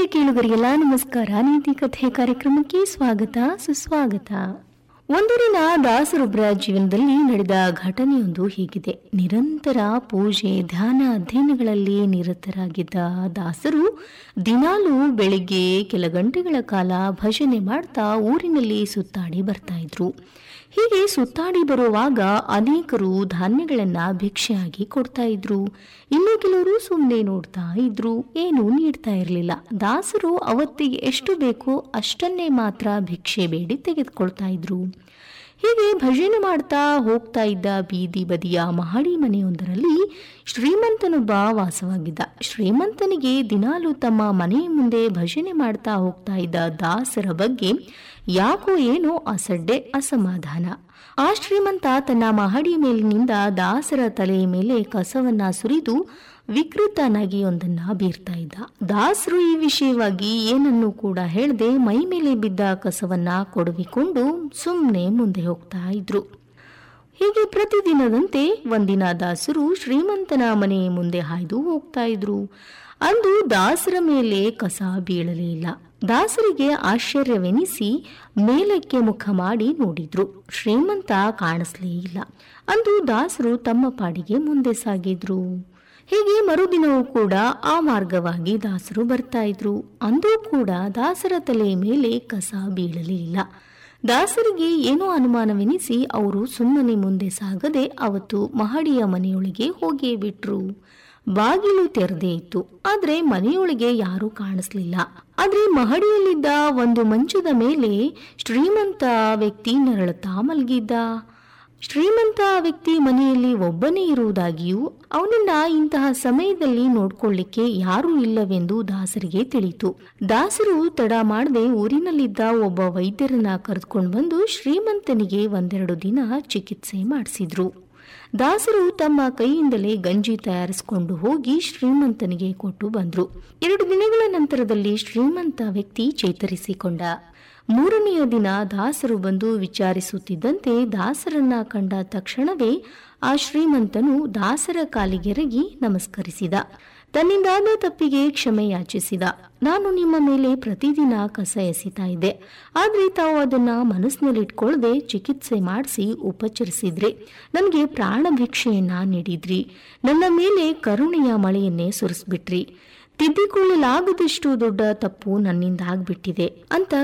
ಕೇಳುಗರಿಗೆಲ್ಲ ನಮಸ್ಕಾರ ನೀತಿ ಕಥೆ ಕಾರ್ಯಕ್ರಮಕ್ಕೆ ಸ್ವಾಗತ ಸುಸ್ವಾಗತ ಒಂದೂರಿನ ದಾಸರೊಬ್ಬರ ಜೀವನದಲ್ಲಿ ನಡೆದ ಘಟನೆಯೊಂದು ಹೀಗಿದೆ ನಿರಂತರ ಪೂಜೆ ಧ್ಯಾನ ಅಧ್ಯಯನಗಳಲ್ಲಿ ನಿರತರಾಗಿದ್ದ ದಾಸರು ದಿನಾಲೂ ಬೆಳಿಗ್ಗೆ ಕೆಲ ಗಂಟೆಗಳ ಕಾಲ ಭಜನೆ ಮಾಡ್ತಾ ಊರಿನಲ್ಲಿ ಸುತ್ತಾಡಿ ಬರ್ತಾ ಇದ್ರು ಹೀಗೆ ಸುತ್ತಾಡಿ ಬರುವಾಗ ಅನೇಕರು ಧಾನ್ಯಗಳನ್ನ ಭಿಕ್ಷೆಯಾಗಿ ಕೊಡ್ತಾ ಇದ್ರು ಇನ್ನು ಕೆಲವರು ಸುಮ್ಮನೆ ನೋಡ್ತಾ ಇದ್ರು ಏನು ನೀಡ್ತಾ ಇರಲಿಲ್ಲ ದಾಸರು ಅವತ್ತಿಗೆ ಎಷ್ಟು ಬೇಕೋ ಅಷ್ಟನ್ನೇ ಮಾತ್ರ ಭಿಕ್ಷೆ ಬೇಡಿ ತೆಗೆದುಕೊಳ್ತಾ ಇದ್ರು ಹೀಗೆ ಭಜನೆ ಮಾಡ್ತಾ ಹೋಗ್ತಾ ಇದ್ದ ಬೀದಿ ಬದಿಯ ಮಹಡಿ ಮನೆಯೊಂದರಲ್ಲಿ ಶ್ರೀಮಂತನೊಬ್ಬ ವಾಸವಾಗಿದ್ದ ಶ್ರೀಮಂತನಿಗೆ ದಿನಾಲೂ ತಮ್ಮ ಮನೆಯ ಮುಂದೆ ಭಜನೆ ಮಾಡ್ತಾ ಹೋಗ್ತಾ ಇದ್ದ ದಾಸರ ಬಗ್ಗೆ ಯಾಕೋ ಏನೋ ಅಸಡ್ಡೆ ಅಸಮಾಧಾನ ಆ ಶ್ರೀಮಂತ ತನ್ನ ಮಹಡಿ ಮೇಲಿನಿಂದ ದಾಸರ ತಲೆಯ ಮೇಲೆ ಕಸವನ್ನ ಸುರಿದು ವಿಕೃತ ನಗೆಯೊಂದನ್ನ ಬೀರ್ತಾ ಇದ್ದ ದಾಸರು ಈ ವಿಷಯವಾಗಿ ಏನನ್ನೂ ಕೂಡ ಹೇಳದೆ ಮೈ ಮೇಲೆ ಬಿದ್ದ ಕಸವನ್ನ ಕೊಡವಿಕೊಂಡು ಸುಮ್ಮನೆ ಮುಂದೆ ಹೋಗ್ತಾ ಇದ್ರು ಹೀಗೆ ಪ್ರತಿದಿನದಂತೆ ಒಂದಿನ ದಾಸರು ಶ್ರೀಮಂತನ ಮನೆಯ ಮುಂದೆ ಹಾಯ್ದು ಹೋಗ್ತಾ ಇದ್ರು ಅಂದು ದಾಸರ ಮೇಲೆ ಕಸ ಬೀಳಲೇ ಇಲ್ಲ ದಾಸರಿಗೆ ಆಶ್ಚರ್ಯವೆನಿಸಿ ಮೇಲಕ್ಕೆ ಮುಖ ಮಾಡಿ ನೋಡಿದ್ರು ಶ್ರೀಮಂತ ಕಾಣಿಸ್ಲೇ ಇಲ್ಲ ಅಂದು ದಾಸರು ತಮ್ಮ ಪಾಡಿಗೆ ಮುಂದೆ ಸಾಗಿದ್ರು ಹೀಗೆ ಮರುದಿನವೂ ಕೂಡ ಆ ಮಾರ್ಗವಾಗಿ ದಾಸರು ಬರ್ತಾ ಇದ್ರು ಅಂದೂ ಕೂಡ ದಾಸರ ತಲೆಯ ಮೇಲೆ ಕಸ ಬೀಳಲೇ ಇಲ್ಲ ದಾಸರಿಗೆ ಏನೋ ಅನುಮಾನವೆನಿಸಿ ಅವರು ಸುಮ್ಮನೆ ಮುಂದೆ ಸಾಗದೆ ಅವತ್ತು ಮಹಡಿಯ ಮನೆಯೊಳಗೆ ಹೋಗಿಯೇ ಬಿಟ್ರು ಬಾಗಿಲು ತೆರೆದೇ ಇತ್ತು ಆದ್ರೆ ಮನೆಯೊಳಗೆ ಯಾರೂ ಕಾಣಿಸ್ಲಿಲ್ಲ ಆದ್ರೆ ಮಹಡಿಯಲ್ಲಿದ್ದ ಒಂದು ಮಂಚದ ಮೇಲೆ ಶ್ರೀಮಂತ ವ್ಯಕ್ತಿ ನರಳುತ್ತಾ ಮಲಗಿದ್ದ ಶ್ರೀಮಂತ ವ್ಯಕ್ತಿ ಮನೆಯಲ್ಲಿ ಒಬ್ಬನೇ ಇರುವುದಾಗಿಯೂ ಅವನನ್ನ ಇಂತಹ ಸಮಯದಲ್ಲಿ ನೋಡ್ಕೊಳ್ಳಿಕ್ಕೆ ಯಾರೂ ಇಲ್ಲವೆಂದು ದಾಸರಿಗೆ ತಿಳಿತು ದಾಸರು ತಡ ಮಾಡದೆ ಊರಿನಲ್ಲಿದ್ದ ಒಬ್ಬ ವೈದ್ಯರನ್ನ ಕರೆದುಕೊಂಡು ಬಂದು ಶ್ರೀಮಂತನಿಗೆ ಒಂದೆರಡು ದಿನ ಚಿಕಿತ್ಸೆ ಮಾಡಿಸಿದ್ರು ದಾಸರು ತಮ್ಮ ಕೈಯಿಂದಲೇ ಗಂಜಿ ತಯಾರಿಸಿಕೊಂಡು ಹೋಗಿ ಶ್ರೀಮಂತನಿಗೆ ಕೊಟ್ಟು ಬಂದ್ರು ಎರಡು ದಿನಗಳ ನಂತರದಲ್ಲಿ ಶ್ರೀಮಂತ ವ್ಯಕ್ತಿ ಚೇತರಿಸಿಕೊಂಡ ಮೂರನೆಯ ದಿನ ದಾಸರು ಬಂದು ವಿಚಾರಿಸುತ್ತಿದ್ದಂತೆ ದಾಸರನ್ನ ಕಂಡ ತಕ್ಷಣವೇ ಆ ಶ್ರೀಮಂತನು ದಾಸರ ಕಾಲಿಗೆರಗಿ ನಮಸ್ಕರಿಸಿದ ತನ್ನಿಂದಾದ ತಪ್ಪಿಗೆ ಕ್ಷಮೆ ಯಾಚಿಸಿದ ನಾನು ನಿಮ್ಮ ಮೇಲೆ ಪ್ರತಿದಿನ ಕಸ ಎಸಿತಾ ಇದ್ದೆ ಆದ್ರೆ ತಾವು ಅದನ್ನ ಮನಸ್ಸಿನಲ್ಲಿಟ್ಕೊಳ್ಳದೆ ಚಿಕಿತ್ಸೆ ಮಾಡಿಸಿ ಉಪಚರಿಸಿದ್ರೆ ನನಗೆ ಪ್ರಾಣ ಭಿಕ್ಷೆಯನ್ನ ನೀಡಿದ್ರಿ ನನ್ನ ಮೇಲೆ ಕರುಣೆಯ ಮಳೆಯನ್ನೇ ಸುರಿಸ್ಬಿಟ್ರಿ ತಿದ್ದಿಕೊಳ್ಳಲಾಗದಷ್ಟು ದೊಡ್ಡ ತಪ್ಪು ನನ್ನಿಂದ ಆಗ್ಬಿಟ್ಟಿದೆ ಅಂತ